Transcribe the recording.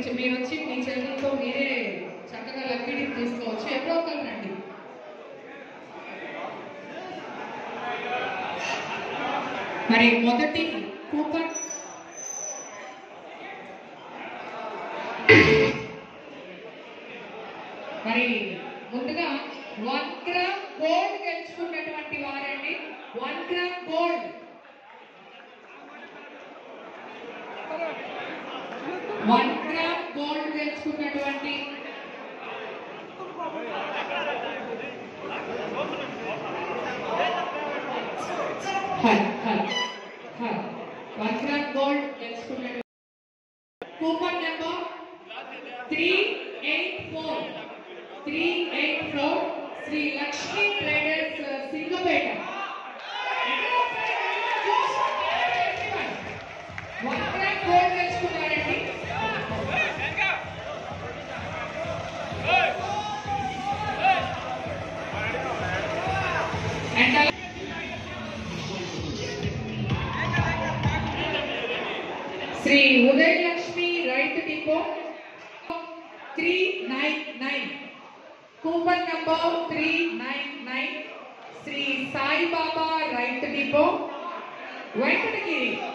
చె- మీరు వచ్చి మీ చేతులతో మీరే చక్కగా లక్కీని తీసుకోవచ్చు ఎవరో ఒకరు రండి మరి మొదటి కూపన్ మరి ముందుగా వన్ గ్రామ్ గోల్డ్ గెలుచుకున్నటువంటి వారండి one gram gold one gram gold గెలుచుకున్నటువంటి హల్ హల్ హల్ వన్ గ్రామ్ గోల్డ్ గెలుచుకున్నటువంటి coupon number three eight four three eight four Shri Lakshmi traders Singapeta one gram gold తెచ్చుకున్నారండి అండ్ అలా- శ్రీ ఉదయలక్ష్మి రైతు depot three nine nine coupon number three nine nine Shri Saibaba రైతు depot Venkatagiri